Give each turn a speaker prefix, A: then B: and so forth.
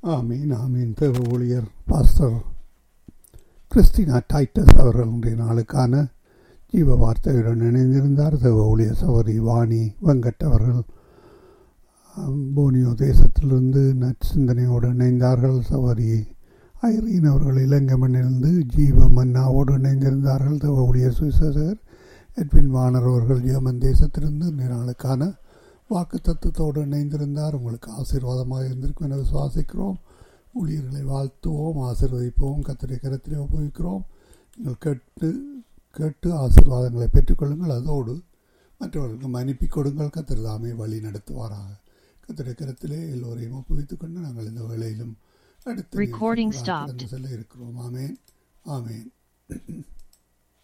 A: ஆமீன் ஆமீன் தேவ ஊழியர் பாஸ்டர் கிறிஸ்டினா டைட்டஸ் அவர்கள் இன்றைய நாளுக்கான ஜீவ வார்த்தையுடன் இணைந்திருந்தார் தேவ ஊழியர் சௌரி வாணி வெங்கட் அவர்கள் ஆம், போனியோ தேசத்திலிருந்து நற்சிந்தனையோடு இணைந்தார்கள் சௌரி ஐரீன் அவர்கள் இலங்கை மண்ணிலிருந்து ஜீவ மன்னாவோடு இணைந்திருந்தார்கள் தேவ ஊழியர் சுவிசேஷகர் எட்வின் வானர் அவர்கள் ஜெர்மன் தேசத்திலிருந்து இன்றைய நாளுக்கான வாக்கு தத்துவத்தோடு இணைந்திருந்தார் உங்களுக்கு ஆசீர்வாதமாக இருந்திருக்கும் என விசுவாசிக்கிறோம் ஊழியர்களை வாழ்த்துவோம் ஆசீர்வதிப்போம் கத்திரை கரத்திலே உபயோகிக்கிறோம் நீங்கள் கேட்டு கேட்டு ஆசீர்வாதங்களை பெற்றுக்கொள்ளுங்கள் அதோடு மற்றவர்களுக்கு மன்னிப்பி கொடுங்கள் கத்திரதாமே வழி நடத்துவாராக கத்திரை கரத்திலே எல்லோரையும் ஒப்புவித்துக் கொண்டு நாங்கள் இந்த வேளையிலும் அடுத்த
B: Recording
A: நிகழ்ச்சிக்கு
B: stopped.
A: கடந்து செல்ல இருக்கிறோம் ஆமேன் ஆமேன்